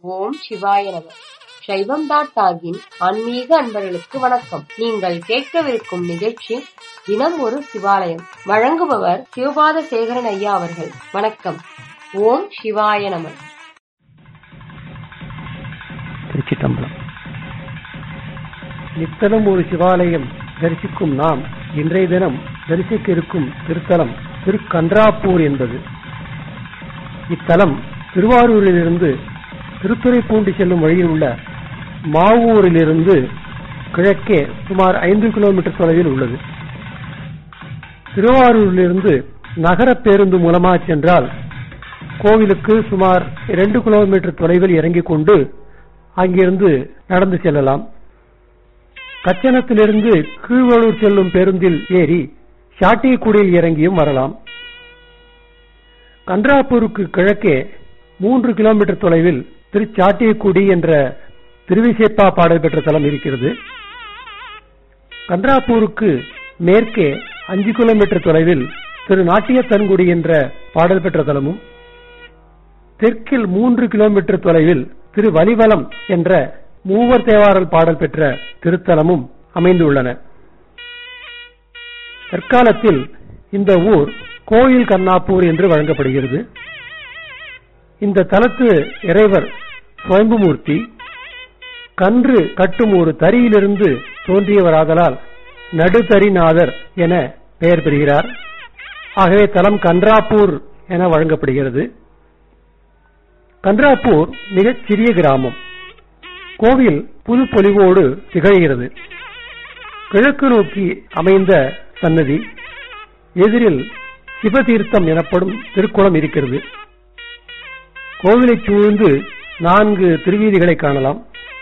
ஓம் சிவாய நம சைவம் டாட் டாகின் ஆன்மீக அன்பர்களுக்கு வணக்கம் நீங்கள் கேட்கவிருக்கும் நிகழ்ச்சி தினம் ஒரு சிவாலயம் வழங்குபவர் சிவபாத சேகரன் ஐயா அவர்கள் வணக்கம் ஓம் சிவாய நம திருச்சிட்டம்பலம் நித்தலம் ஒரு சிவாலயம் தரிசிக்கும் நாம் இன்றைய தினம் தரிசிக்க இருக்கும் திருத்தலம் திருக்கன்றாப்பூர் என்பது இத்தலம் திருவாரூரிலிருந்து திருத்துறைப்பூண்டி செல்லும் வழியில் உள்ள மாவூரிலிருந்து கிழக்கே சுமார் ஐந்து கிலோமீட்டர் தொலைவில் உள்ளது திருவாரூரிலிருந்து நகர பேருந்து மூலமாக சென்றால் கோவிலுக்கு சுமார் இரண்டு கிலோமீட்டர் தொலைவில் இறங்கிக் கொண்டு அங்கிருந்து நடந்து செல்லலாம் கச்சனத்திலிருந்து கீழ்வளூர் செல்லும் பேருந்தில் ஏறி சாட்டியக்குடியில் இறங்கியும் வரலாம் கன்றாப்பூருக்கு கிழக்கே மூன்று கிலோமீட்டர் தொலைவில் திருச்சாட்டியக்குடி என்ற திருவிசேப்பா பாடல் பெற்ற தலம் இருக்கிறது கன்றாப்பூருக்கு மேற்கே அஞ்சு கிலோமீட்டர் தொலைவில் திரு நாட்டியத்தன்குடி என்ற பாடல் பெற்ற தலமும் தெற்கில் மூன்று கிலோமீட்டர் தொலைவில் திரு வலிவலம் என்ற மூவர் தேவாரல் பாடல் பெற்ற திருத்தலமும் அமைந்துள்ளன தற்காலத்தில் இந்த ஊர் கோயில் கண்ணாப்பூர் என்று வழங்கப்படுகிறது இந்த தலத்து இறைவர் சுவயம்புமூர்த்தி கன்று கட்டும் ஒரு தரியிலிருந்து தோன்றியவராதலால் நடுதரிநாதர் என பெயர் பெறுகிறார் ஆகவே தலம் கன்றாப்பூர் என வழங்கப்படுகிறது கன்றாப்பூர் மிகச் சிறிய கிராமம் கோவில் புது பொலிவோடு திகழ்கிறது கிழக்கு நோக்கி அமைந்த சன்னதி எதிரில் சிவதீர்த்தம் எனப்படும் திருக்குளம் இருக்கிறது கோவிலை சூழ்ந்து நான்கு திருவீதிகளை காணலாம்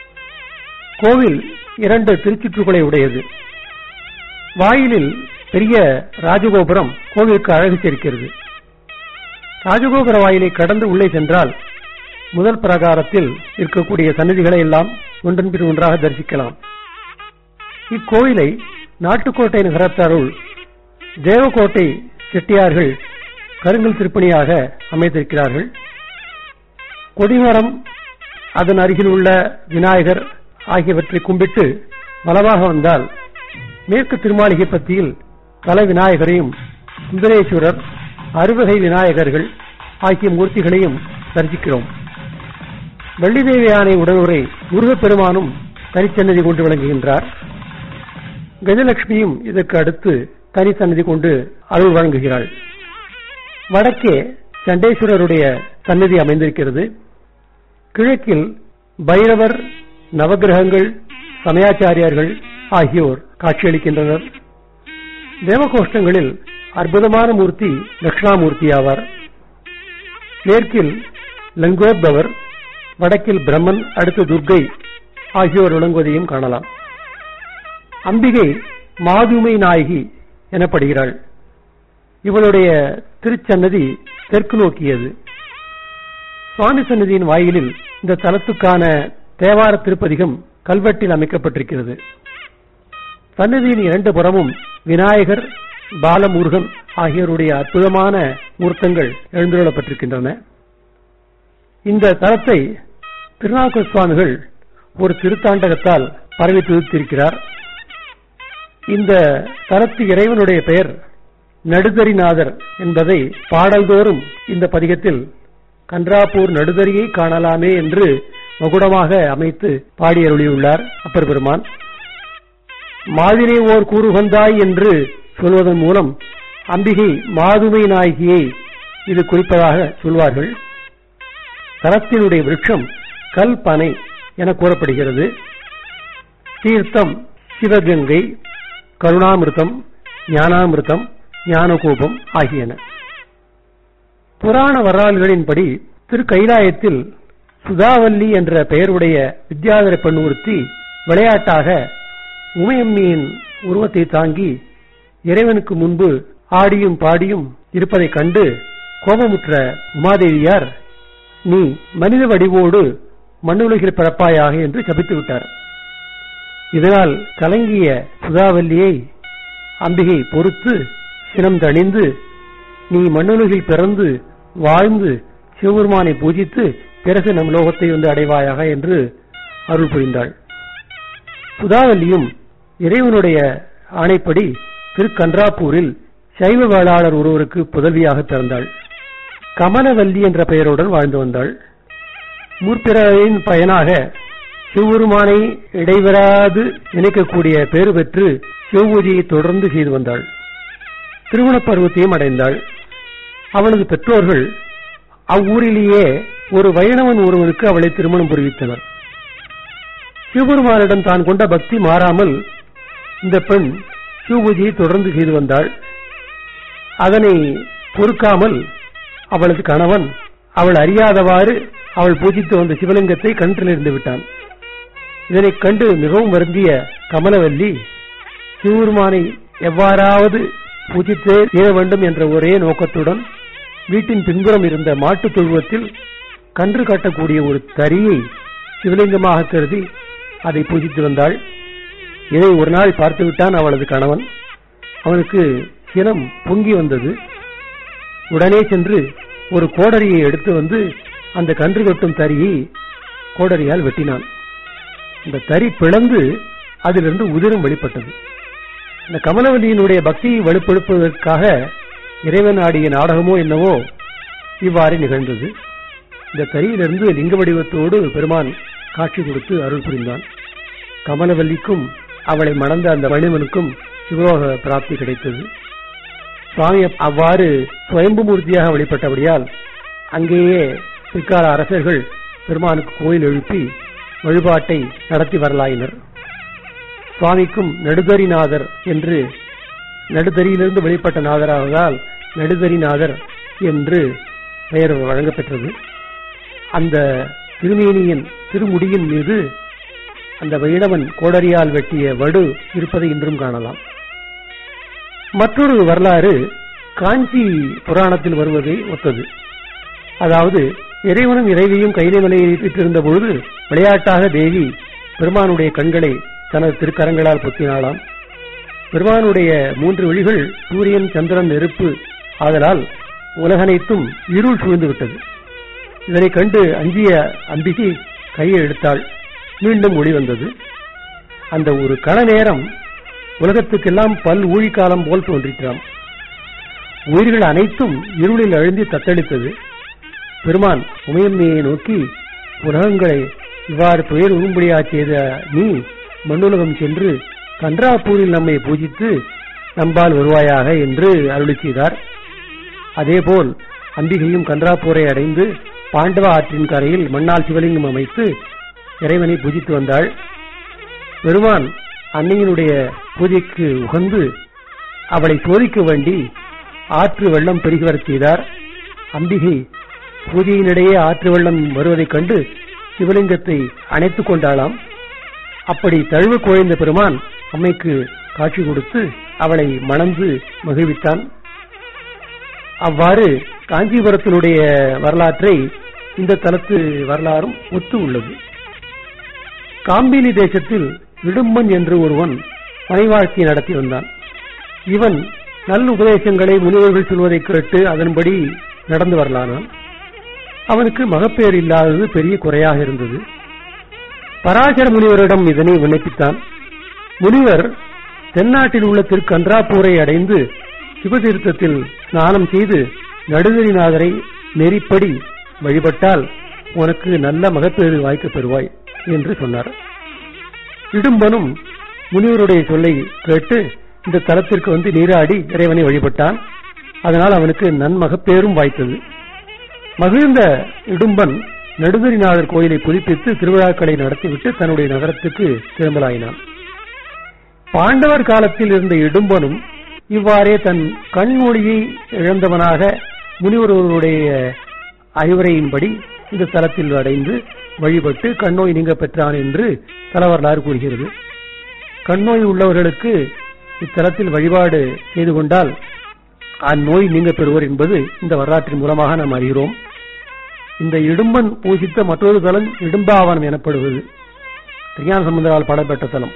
கோவில் இரண்டு திருச்சுற்றுகளை உடையது வாயிலில் பெரிய ராஜகோபுரம் கோவிலுக்கு அழகு சேர்க்கிறது ராஜகோபுர வாயிலை கடந்து உள்ளே சென்றால் முதல் பிரகாரத்தில் இருக்கக்கூடிய சன்னதிகளை எல்லாம் ஒன்றன் பின் ஒன்றாக தரிசிக்கலாம் இக்கோயிலை நாட்டுக்கோட்டை நகரத்தாருள் தேவக்கோட்டை செட்டியார்கள் கருங்கல் திருப்பணியாக அமைத்திருக்கிறார்கள் கொடிமரம் அதன் அருகில் உள்ள விநாயகர் ஆகியவற்றை கும்பிட்டு வலமாக வந்தால் மேற்கு திருமாளிகை பத்தியில் தல விநாயகரையும் சுந்தரேஸ்வரர் அறுவகை விநாயகர்கள் ஆகிய மூர்த்திகளையும் தரிசிக்கிறோம் வெள்ளிதேவி யானை உடனுரை முருகப்பெருமானும் தனிச்சன்னதி கொண்டு விளங்குகின்றார் கஜலட்சுமியும் இதற்கு அடுத்து தனி சன்னதி கொண்டு அருள் வழங்குகிறாள் வடக்கே சண்டேஸ்வரருடைய சன்னதி அமைந்திருக்கிறது கிழக்கில் பைரவர் நவகிரகங்கள் சமயாச்சாரியார்கள் ஆகியோர் காட்சியளிக்கின்றனர் தேவகோஷ்டங்களில் அற்புதமான மூர்த்தி தட்சிணாமூர்த்தி ஆவார் மேற்கில் லங்கோத்பவர் வடக்கில் பிரம்மன் அடுத்து துர்கை ஆகியோர் விளங்குவதையும் காணலாம் அம்பிகை மாதுமை நாயகி எனப்படுகிறாள் இவளுடைய திருச்சன்னதி தெற்கு நோக்கியது சுவாமி சன்னதியின் வாயிலில் இந்த தலத்துக்கான தேவார திருப்பதிகம் கல்வெட்டில் அமைக்கப்பட்டிருக்கிறது சன்னதியின் இரண்டு புறமும் விநாயகர் பாலமுருகன் ஆகியோருடைய அற்புதமான மூர்த்தங்கள் எழுந்துள்ளப்பட்டிருக்கின்றன இந்த தலத்தை திருநாவுக்கர் சுவாமிகள் ஒரு திருத்தாண்டகத்தால் பரவி துதித்திருக்கிறார் இந்த தலத்து இறைவனுடைய பெயர் நடுதரிநாதர் என்பதை பாடல்தோறும் இந்த பதிகத்தில் கன்றாப்பூர் நடுதரியை காணலாமே என்று மகுடமாக அமைத்து பாடியருளியுள்ளார் அப்பர் பெருமான் மாதினை ஓர் கூறுகந்தாய் என்று சொல்வதன் மூலம் அம்பிகை மாதுமை நாயகியை இது குறிப்பதாக சொல்வார்கள் தலத்தினுடைய விருட்சம் கல் பனை என கூறப்படுகிறது தீர்த்தம் சிவகங்கை கருணாமிருத்தம் ஞானாமிருத்தம் ஞானகோபம் ஆகியன புராண வரலாறுகளின்படி திரு கைலாயத்தில் சுதாவல்லி என்ற பெயருடைய வித்யாதர பெண் ஒருத்தி விளையாட்டாக உமையம்மியின் உருவத்தை தாங்கி இறைவனுக்கு முன்பு ஆடியும் பாடியும் இருப்பதைக் கண்டு கோபமுற்ற உமாதேவியார் நீ மனித வடிவோடு மண்ணுலகில் பிறப்பாயாக என்று சபித்து விட்டார் இதனால் கலங்கிய சுதாவல்லியை அம்பிகை பொறுத்து சினம் தணிந்து நீ மண்ணுலகில் பிறந்து வாழ்ந்து சிவபெருமானை பூஜித்து பிறகு நம் லோகத்தை வந்து அடைவாயாக என்று அருள் புரிந்தாள் சுதாவல்லியும் இறைவனுடைய ஆணைப்படி திருக்கன்றாப்பூரில் சைவ வேளாளர் ஒருவருக்கு புதல்வியாக பிறந்தாள் கமலவல்லி என்ற பெயருடன் வாழ்ந்து வந்தாள் முற்பிறவின் பயனாக சிவபெருமானை இடைவராது நினைக்கக்கூடிய பேறு பெற்று சிவபூஜையை தொடர்ந்து செய்து வந்தாள் திருமணப் பருவத்தையும் அடைந்தாள் அவளது பெற்றோர்கள் அவ்வூரிலேயே ஒரு வைணவன் ஒருவனுக்கு அவளை திருமணம் புரிவித்தனர் சிவபெருமானிடம் தான் கொண்ட பக்தி மாறாமல் இந்த பெண் சிவபூஜையை தொடர்ந்து செய்து வந்தாள் அதனை பொறுக்காமல் அவளது கணவன் அவள் அறியாதவாறு அவள் பூஜித்து வந்த சிவலிங்கத்தை கண்ணிலிருந்து விட்டான் இதனைக் கண்டு மிகவும் வருந்திய கமலவல்லி சிவபெருமானை எவ்வாறாவது பூஜித்தே தீர வேண்டும் என்ற ஒரே நோக்கத்துடன் வீட்டின் பின்புறம் இருந்த மாட்டுத் தொழுவத்தில் கன்று காட்டக்கூடிய ஒரு தரியை சிவலிங்கமாக கருதி அதை பூஜித்து வந்தாள் இதை ஒரு நாள் பார்த்துவிட்டான் அவளது கணவன் அவனுக்கு சினம் பொங்கி வந்தது உடனே சென்று ஒரு கோடரியை எடுத்து வந்து அந்த கன்று கட்டும் தரியை கோடரியால் வெட்டினான் இந்த தறி பிளந்து அதிலிருந்து உதிரம் வெளிப்பட்டது இந்த கமலவல்லியினுடைய பக்தியை வலுப்படுத்துவதற்காக இறைவன் ஆடிய நாடகமோ என்னவோ இவ்வாறு நிகழ்ந்தது இந்த தறியிலிருந்து லிங்க வடிவத்தோடு பெருமான் காட்சி கொடுத்து அருள் புரிந்தான் கமலவல்லிக்கும் அவளை மணந்த அந்த வணிவனுக்கும் சிவலோக பிராப்தி கிடைத்தது சுவாமி அவ்வாறு சுயம்புமூர்த்தியாக வழிபட்டபடியால் அங்கேயே பிற்கால அரசர்கள் பெருமானுக்கு கோயில் எழுப்பி வழிபாட்டை நடத்தி வரலாயினர் சுவாமிக்கும் நடுதரிநாதர் என்று நடுதரியிலிருந்து வெளிப்பட்ட நாதராவதால் நடுதரிநாதர் என்று பெயர் வழங்கப்பெற்றது அந்த திருமேனியின் திருமுடியின் மீது அந்த வைணவன் கோடரியால் வெட்டிய வடு இருப்பதை இன்றும் காணலாம் மற்றொரு வரலாறு காஞ்சி புராணத்தில் வருவதை ஒத்தது அதாவது இறைவனும் இறைவியும் கைலை மலையை பெற்றிருந்த பொழுது விளையாட்டாக தேவி பெருமானுடைய கண்களை தனது திருக்கரங்களால் பொத்தினாளாம் பெருமானுடைய மூன்று விழிகள் சூரியன் சந்திரன் நெருப்பு ஆதலால் உலகனைத்தும் இருள் சூழ்ந்து விட்டது இதனை கண்டு அஞ்சிய அம்பிகை கையை எடுத்தாள் மீண்டும் ஒளி வந்தது அந்த ஒரு கண நேரம் உலகத்துக்கெல்லாம் பல் ஊழிக்காலம் போல் தோன்றிற்றாம் உயிர்கள் அனைத்தும் இருளில் அழுந்தி தத்தளித்தது பெருமான் உமையம்மையை நோக்கி உலகங்களை இவ்வாறு துயர் உரும்படியா செய்த நீ மண்ணுலகம் சென்று கன்றாப்பூரில் நம்மை பூஜித்து நம்பால் வருவாயாக என்று அருளி செய்தார் அதேபோல் அம்பிகையும் கன்றாப்பூரை அடைந்து பாண்டவ ஆற்றின் கரையில் மண்ணால் சிவலிங்கம் அமைத்து இறைவனை பூஜித்து வந்தாள் பெருமான் அன்னையினுடைய பூஜைக்கு உகந்து அவளை சோதிக்க வேண்டி ஆற்று வெள்ளம் பெருகி வரச் செய்தார் அம்பிகை பூஜையினிடையே ஆற்று வெள்ளம் வருவதைக் கண்டு சிவலிங்கத்தை அணைத்துக் கொண்டாளாம் அப்படி தழுவு குழைந்த பெருமான் அம்மைக்கு காட்சி கொடுத்து அவளை மணந்து மகிழ்வித்தான் அவ்வாறு காஞ்சிபுரத்தினுடைய வரலாற்றை இந்த தலத்து வரலாறும் ஒத்து உள்ளது காம்பினி தேசத்தில் இடும்பன் என்று ஒருவன் மனைவாழ்க்கை நடத்தி வந்தான் இவன் நல் உபதேசங்களை முனிவர்கள் சொல்வதை கேட்டு அதன்படி நடந்து வரலானான் அவனுக்கு மகப்பேறு இல்லாதது பெரிய குறையாக இருந்தது பராசர முனிவரிடம் இதனை விண்ணப்பித்தான் முனிவர் தென்னாட்டில் உள்ள திருக்கன்றாப்பூரை அடைந்து சிவதீர்த்தத்தில் ஸ்நானம் செய்து நடுதறிநாதரை நெறிப்படி வழிபட்டால் உனக்கு நல்ல மகப்பேறு வாய்க்கப் பெறுவாய் என்று சொன்னார் இடும்பனும் முனிவருடைய சொல்லை கேட்டு இந்த தலத்திற்கு வந்து நீராடி இறைவனை வழிபட்டான் அதனால் அவனுக்கு நன்மகப்பேரும் வாய்த்தது மகிழ்ந்த இடும்பன் நடுதறிநாதர் கோயிலை புதுப்பித்து திருவிழாக்களை நடத்திவிட்டு தன்னுடைய நகரத்துக்கு திரும்பலாயினான் பாண்டவர் காலத்தில் இருந்த இடும்பனும் இவ்வாறே தன் கண்மொழியை இழந்தவனாக முனிவர்களுடைய அறிவுரையின்படி இந்த தலத்தில் அடைந்து வழிபட்டு கண்ணோய் நீங்க பெற்றான் என்று தலவரலாறு கூறுகிறது கண்ணோய் உள்ளவர்களுக்கு இத்தலத்தில் வழிபாடு செய்து கொண்டால் அந்நோய் நீங்க பெறுவர் என்பது இந்த வரலாற்றின் மூலமாக நாம் அறிகிறோம் இந்த இடும்பன் பூஜித்த மற்றொரு தலம் இடும்பாவனம் எனப்படுவது திருஞான சம்பந்தரால் பாடப்பட்ட தலம்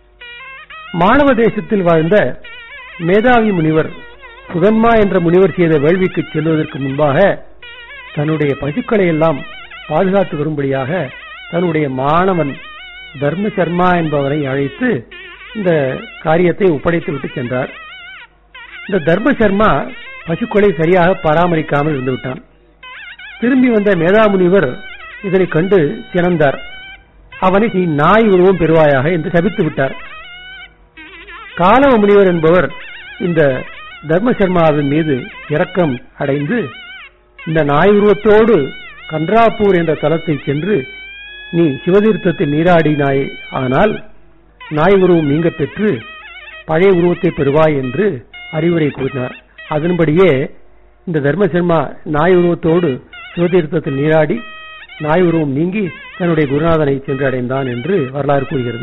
மாணவ தேசத்தில் வாழ்ந்த மேதாவி முனிவர் சுதன்மா என்ற முனிவர் செய்த வேள்விக்கு செல்வதற்கு முன்பாக தன்னுடைய பசுக்களை எல்லாம் பாதுகாத்து வரும்படியாக தன்னுடைய மாணவன் தர்ம சர்மா என்பவரை அழைத்து இந்த காரியத்தை ஒப்படைத்து விட்டு சென்றார் இந்த தர்ம சர்மா பசுக்களை சரியாக பராமரிக்காமல் இருந்து விட்டான் திரும்பி வந்த மேதாமுனிவர் இதனை கண்டு சினந்தார் அவனை நீ நாய் உருவம் பெறுவாயாக என்று சபித்து விட்டார் காலவ முனிவர் என்பவர் இந்த தர்மசர்மாவின் மீது இரக்கம் அடைந்து இந்த நாய் உருவத்தோடு கன்றாப்பூர் என்ற தலத்தை சென்று நீ சிவதீர்த்தத்தில் நீராடினாய் ஆனால் நாய் உருவம் நீங்க பெற்று பழைய உருவத்தை பெறுவாய் என்று அறிவுரை கூறினார் அதன்படியே இந்த தர்மசர்மா நாய் உருவத்தோடு சிவதீர்த்தத்தில் நீராடி நாய் உருவம் நீங்கி தன்னுடைய குருநாதனை சென்று அடைந்தான் என்று வரலாறு கூறுகிறது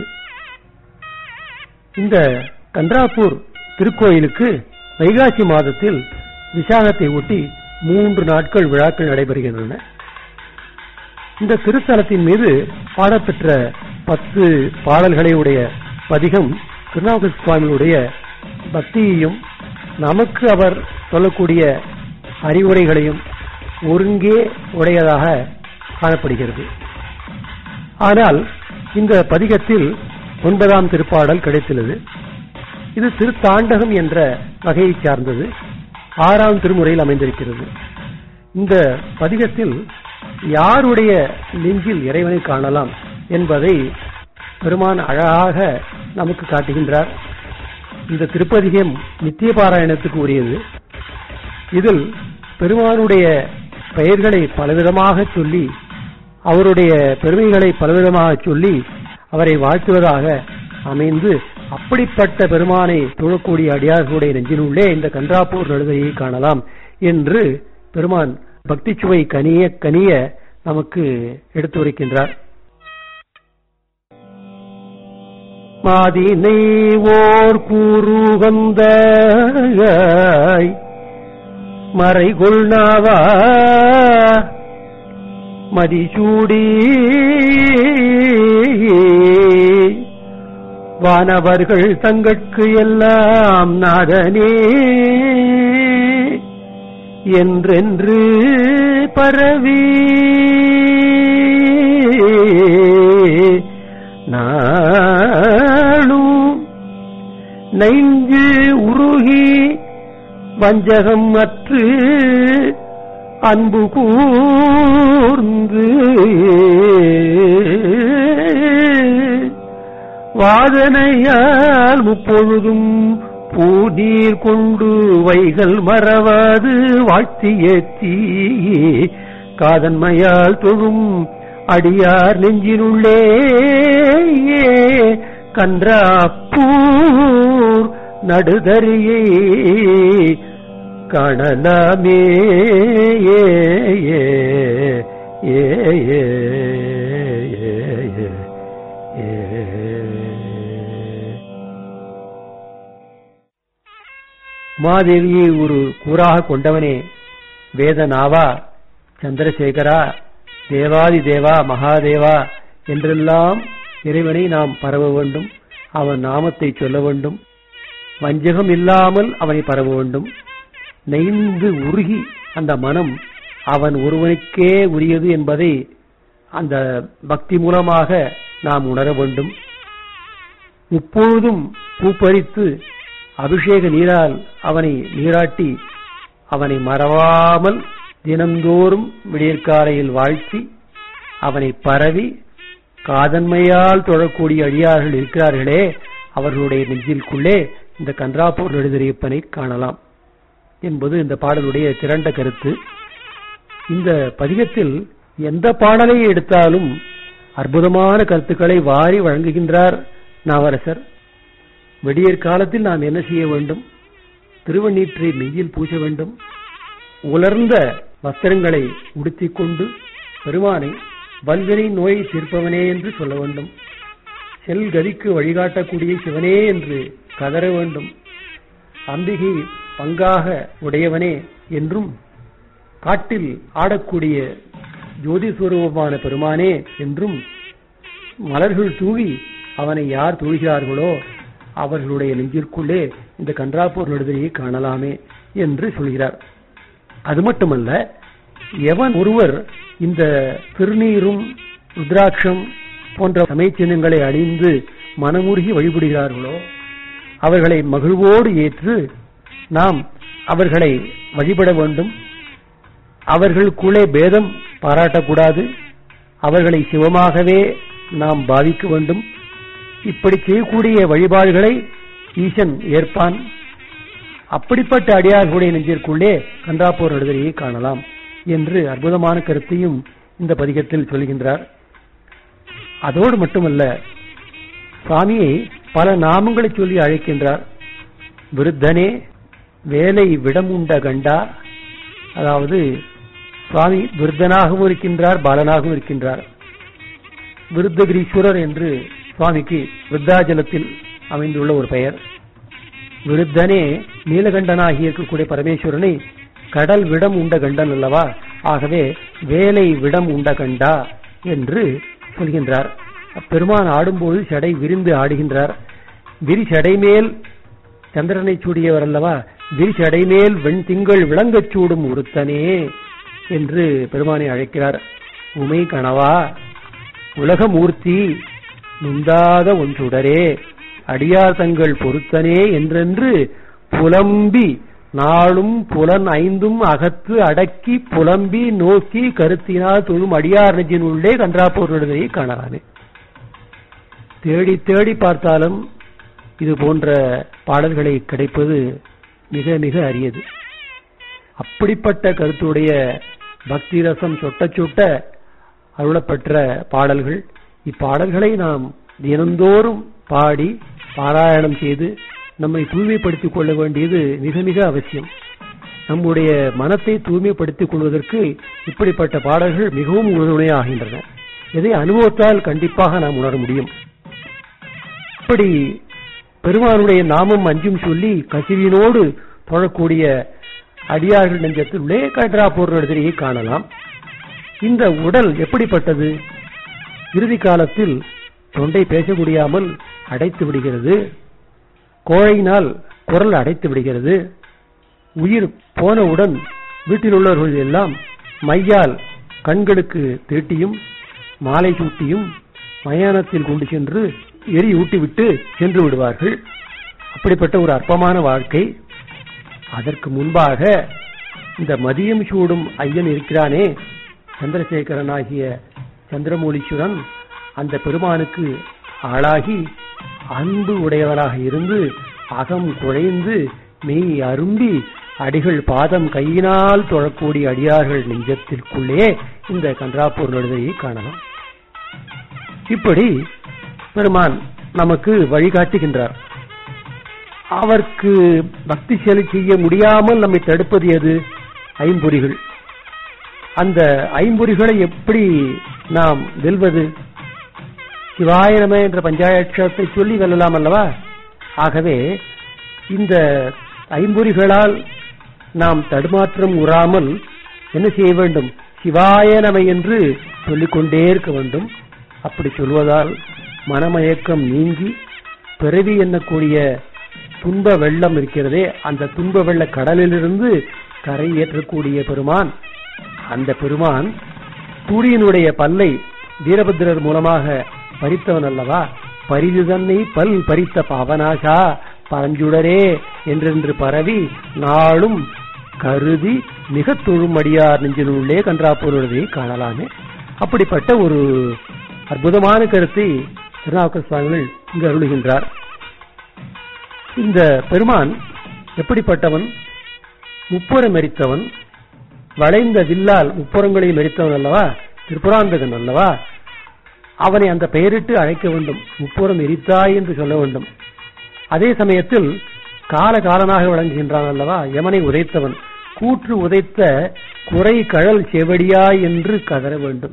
இந்த கன்றாப்பூர் திருக்கோயிலுக்கு வைகாசி மாதத்தில் விசாகத்தை ஒட்டி மூன்று நாட்கள் விழாக்கள் நடைபெறுகின்றன இந்த திருத்தலத்தின் மீது பாடப்பெற்ற பத்து பாடல்களை உடைய பதிகம் திருநாவுக்கு சுவாமியுடைய பக்தியையும் நமக்கு அவர் சொல்லக்கூடிய அறிவுரைகளையும் ஒருங்கே உடையதாக காணப்படுகிறது ஆனால் இந்த பதிகத்தில் ஒன்பதாம் திருப்பாடல் கிடைத்துள்ளது இது திருத்தாண்டகம் என்ற வகையை சார்ந்தது ஆறாம் திருமுறையில் அமைந்திருக்கிறது இந்த பதிகத்தில் யாருடைய நெஞ்சில் இறைவனை காணலாம் என்பதை பெருமான் அழகாக நமக்கு காட்டுகின்றார் இந்த திருப்பதிகம் நித்திய பாராயணத்துக்கு உரியது இதில் பெருமானுடைய பெயர்களை பலவிதமாக சொல்லி அவருடைய பெருமைகளை பலவிதமாக சொல்லி அவரை வாழ்த்துவதாக அமைந்து அப்படிப்பட்ட பெருமானை தொழக்கூடிய அடியார்களுடைய நெஞ்சினுள்ளே இந்த கன்றாப்பூர் நடுகையை காணலாம் என்று பெருமான் பக்தி சுவை கனிய கனிய நமக்கு எடுத்துரைக்கின்றார் மாதினை ஓர் கூறுகந்த மறைகொள் நாவா மதிசூடி வானவர்கள் தங்கட்கு எல்லாம் நாதனே என்றென்று பரவி நாளும் நைஞ்சு உருகி வஞ்சகம் அற்று அன்பு கூர்ந்து வாதனையால் முப்பொழுதும் பூநீர் கொண்டு வைகள் மறவாது வாழ்த்தி ஏத்தி காதன்மையால் தொழும் அடியார் நெஞ்சினுள்ளே கன்றாப்பூர் நடுதறியே காணலாமே ஏ ஏ ஏ ஏ ஏ மாதேவியை ஒரு கூறாக கொண்டவனே வேதநாவா சந்திரசேகரா தேவாதி தேவா மகாதேவா என்றெல்லாம் இறைவனை நாம் பரவ வேண்டும் அவன் நாமத்தை சொல்ல வேண்டும் வஞ்சகம் இல்லாமல் அவனை பரவ வேண்டும் நெய்ந்து உருகி அந்த மனம் அவன் ஒருவனுக்கே உரியது என்பதை அந்த பக்தி மூலமாக நாம் உணர வேண்டும் இப்பொழுதும் பூப்பறித்து அபிஷேக நீரால் அவனை நீராட்டி அவனை மறவாமல் தினந்தோறும் விடியற்காலையில் வாழ்த்தி அவனை பரவி காதன்மையால் தொழக்கூடிய அடியார்கள் இருக்கிறார்களே அவர்களுடைய நெஞ்சிற்குள்ளே இந்த கன்றாப்பூர் நெடுதறியப்பனை காணலாம் என்பது இந்த பாடலுடைய திரண்ட கருத்து இந்த பதிகத்தில் எந்த பாடலை எடுத்தாலும் அற்புதமான கருத்துக்களை வாரி வழங்குகின்றார் நாவரசர் வெடியற் காலத்தில் நாம் என்ன செய்ய வேண்டும் திருவண்ணீற்றை மெய்யில் பூச வேண்டும் உலர்ந்த வஸ்திரங்களை உடுத்திக் கொண்டு பெருமானை வல்வினை நோயை தீர்ப்பவனே என்று சொல்ல வேண்டும் செல் கதிக்கு வழிகாட்டக்கூடிய சிவனே என்று கதற வேண்டும் அம்பிகை பங்காக உடையவனே என்றும் காட்டில் ஆடக்கூடிய ஜோதி சுரூபமான பெருமானே என்றும் மலர்கள் தூவி அவனை யார் தூழ்கிறார்களோ அவர்களுடைய நெஞ்சிற்குள்ளே இந்த கன்றாப்பூர் நடுதலையை காணலாமே என்று சொல்கிறார் அது மட்டுமல்ல எவன் ஒருவர் இந்த திருநீரும் ருத்ராட்சம் போன்ற சமயச்சின்னங்களை அணிந்து மனமுருகி வழிபடுகிறார்களோ அவர்களை மகிழ்வோடு ஏற்று நாம் அவர்களை வழிபட வேண்டும் அவர்களுக்குள்ளே பேதம் பாராட்டக்கூடாது அவர்களை சிவமாகவே நாம் பாவிக்க வேண்டும் இப்படி செய்யக்கூடிய வழிபாடுகளை ஈசன் ஏற்பான் அப்படிப்பட்ட அடியார்களுடைய நெஞ்சிற்குள்ளே கன்றாப்போர் எழுதலையை காணலாம் என்று அற்புதமான கருத்தையும் இந்த பதிகத்தில் சொல்கின்றார் அதோடு மட்டுமல்ல சுவாமியை பல நாமங்களை சொல்லி அழைக்கின்றார் விருத்தனே வேலை விடமுண்ட கண்டா அதாவது சுவாமி விருத்தனாகவும் இருக்கின்றார் பாலனாகவும் இருக்கின்றார் விருத்தகிரீஸ்வரர் என்று சுவாமிக்கு விருத்தாஜலத்தில் அமைந்துள்ள ஒரு பெயர் விருத்தனே நீலகண்டனாகி இருக்கக்கூடிய பரமேஸ்வரனை கடல் விடம் உண்ட கண்டன் அல்லவா ஆகவே வேலை விடம் உண்ட கண்டா என்று சொல்கின்றார் பெருமான் ஆடும்போது சடை விரிந்து ஆடுகின்றார் விரி சடை மேல் சந்திரனை சூடியவர் அல்லவா விரி சடை மேல் வெண் திங்கள் விளங்கச் சூடும் ஒருத்தனே என்று பெருமானை அழைக்கிறார் உமை கணவா உலகமூர்த்தி நுந்தாத ஒன்றுடரே அடியார் தங்கள் பொருத்தனே என்றென்று புலம்பி நாளும் புலன் ஐந்தும் அகத்து அடக்கி புலம்பி நோக்கி கருத்தினால் தொழும் அடியார் நெஞ்சின் உள்ளே கன்றாப்போர் நடுதையை காணலாமே தேடி தேடி பார்த்தாலும் இது போன்ற பாடல்களை கிடைப்பது மிக மிக அரியது அப்படிப்பட்ட கருத்துடைய பக்தி ரசம் சொட்ட சுட்ட அருளப்பெற்ற பாடல்கள் இப்பாடல்களை நாம் தினந்தோறும் பாடி பாராயணம் செய்து நம்மை தூய்மைப்படுத்திக் கொள்ள வேண்டியது மிக மிக அவசியம் நம்முடைய மனத்தை தூய்மைப்படுத்திக் கொள்வதற்கு இப்படிப்பட்ட பாடல்கள் மிகவும் உறுதுணையாகின்றன இதை அனுபவத்தால் கண்டிப்பாக நாம் உணர முடியும் இப்படி பெருமானுடைய நாமம் அஞ்சும் சொல்லி கசிவினோடு தொழக்கூடிய அடியார்கள் நெஞ்சத்திலே கட்ரா போர்நடத்திலேயே காணலாம் இந்த உடல் எப்படிப்பட்டது இறுதி காலத்தில் தொண்டை பேச முடியாமல் அடைத்து விடுகிறது கோழையினால் குரல் அடைத்து விடுகிறது உயிர் போனவுடன் வீட்டில் உள்ளவர்கள் எல்லாம் மையால் கண்களுக்கு தீட்டியும் மாலை சூட்டியும் மயானத்தில் கொண்டு சென்று எரி ஊட்டிவிட்டு சென்று விடுவார்கள் அப்படிப்பட்ட ஒரு அற்பமான வாழ்க்கை அதற்கு முன்பாக இந்த மதியம் சூடும் ஐயன் இருக்கிறானே சந்திரசேகரனாகிய சந்திரமூலீஸ்வரன் அந்த பெருமானுக்கு ஆளாகி அன்பு உடையவராக இருந்து அகம் குழைந்து மெய் அரும்பி அடிகள் பாதம் கையினால் தொழக்கூடிய அடியார்கள் நெஞ்சத்திற்குள்ளே இந்த கன்றாப்பூர் நடுதையை காணலாம் இப்படி பெருமான் நமக்கு வழிகாட்டுகின்றார் அவருக்கு பக்தி செயலை செய்ய முடியாமல் நம்மை தடுப்பது எது ஐம்பொறிகள் அந்த ஐம்பொறிகளை எப்படி நாம் வெல்வது சிவாயனம என்ற பஞ்சாயட்சத்தை சொல்லி வெல்லலாம் அல்லவா ஆகவே இந்த ஐம்பொறிகளால் நாம் தடுமாற்றம் உறாமல் என்ன செய்ய வேண்டும் சிவாயனமை என்று சொல்லிக்கொண்டே இருக்க வேண்டும் அப்படி சொல்வதால் மனமயக்கம் நீங்கி பிறவி எண்ணக்கூடிய துன்ப வெள்ளம் இருக்கிறதே அந்த துன்ப வெள்ள கடலிலிருந்து கரை ஏற்றக்கூடிய பெருமான் அந்த பெருமான் சூரியனுடைய பல்லை வீரபத்திரர் மூலமாக பறித்தவன் அல்லவா பரிது தன்னை பல் பறித்த பாவனாசா பரஞ்சுடரே என்றென்று பரவி நாளும் கருதி மிக தொழுமடியார் நெஞ்சினுள்ளே கன்றாப்பொருளதை காணலாமே அப்படிப்பட்ட ஒரு அற்புதமான கருத்தை திருநாவுக்கர் சுவாமிகள் இங்கு அருளுகின்றார் இந்த பெருமான் எப்படிப்பட்டவன் முப்புறம் மெரித்தவன் வளைந்த வில்லால் முப்புறங்களை மெரித்தவன் அல்லவா திரிபுராந்தகன் அல்லவா அவனை அந்த பெயரிட்டு அழைக்க வேண்டும் முப்புறம் எரித்தாய் என்று சொல்ல வேண்டும் அதே சமயத்தில் கால காலனாக விளங்குகின்றான் அல்லவா யமனை உதைத்தவன் கூற்று உதைத்த குறை கழல் செவடியாய் என்று கதற வேண்டும்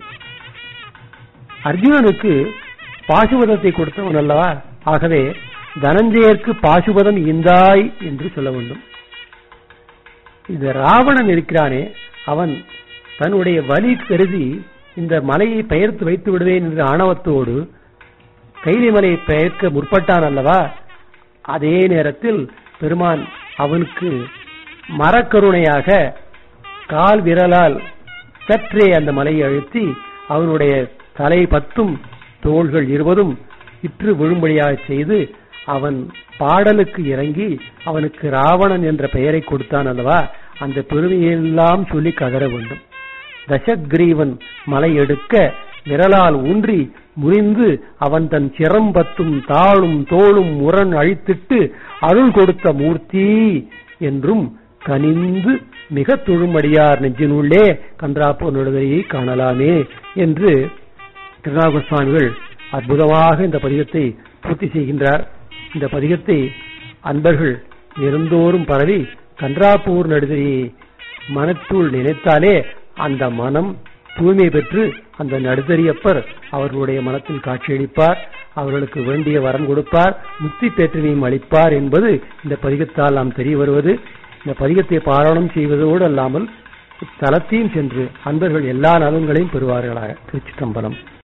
அர்ஜுனனுக்கு பாசுபதத்தை கொடுத்தவன் அல்லவா ஆகவே தனஞ்சயருக்கு பாசுபதம் இந்தாய் என்று சொல்ல வேண்டும் இந்த ராவணன் இருக்கிறானே அவன் தன்னுடைய வலி கருதி இந்த மலையை பெயர்த்து வைத்து விடுவேன் என்ற ஆணவத்தோடு கைலி மலையை பெயர்க்க முற்பட்டான் அல்லவா அதே நேரத்தில் பெருமான் அவனுக்கு மரக்கருணையாக கால் விரலால் சற்றே அந்த மலையை அழுத்தி அவனுடைய தலை பத்தும் தோள்கள் இருவதும் இற்று விழும்படியாக செய்து அவன் பாடலுக்கு இறங்கி அவனுக்கு ராவணன் என்ற பெயரை கொடுத்தான் அல்லவா அந்த பெருமையெல்லாம் சொல்லி கதற வேண்டும் தசக்ரீவன் மலை எடுக்க விரலால் ஊன்றி முறிந்து அவன் தன் சிரம்பத்தும் தாளும் தோளும் முரண் அழித்திட்டு அருள் கொடுத்த மூர்த்தி என்றும் கனிந்து மிக தொழுமடியார் நெஞ்சினுள்ளே கன்றாப்போ நடுதலையை காணலாமே என்று திருநாகூர் சுவாமிகள் அற்புதமாக இந்த பதிகத்தை பூர்த்தி செய்கின்றார் இந்த பதிகத்தை அன்பர்கள் இருந்தோறும் பரவி கன்றாப்பூர் நடுதலையை மனத்துள் நினைத்தாலே அந்த மனம் தூய்மை பெற்று அந்த நடுதறியப்பர் அவர்களுடைய மனத்தில் காட்சியளிப்பார் அவர்களுக்கு வேண்டிய வரம் கொடுப்பார் முக்தி பேற்றினையும் அளிப்பார் என்பது இந்த பதிகத்தால் நாம் தெரிய வருவது இந்த பதிகத்தை பாராயணம் செய்வதோடு அல்லாமல் தலத்தையும் சென்று அன்பர்கள் எல்லா நலன்களையும் பெறுவார்களாக திருச்சிற்றம்பலம்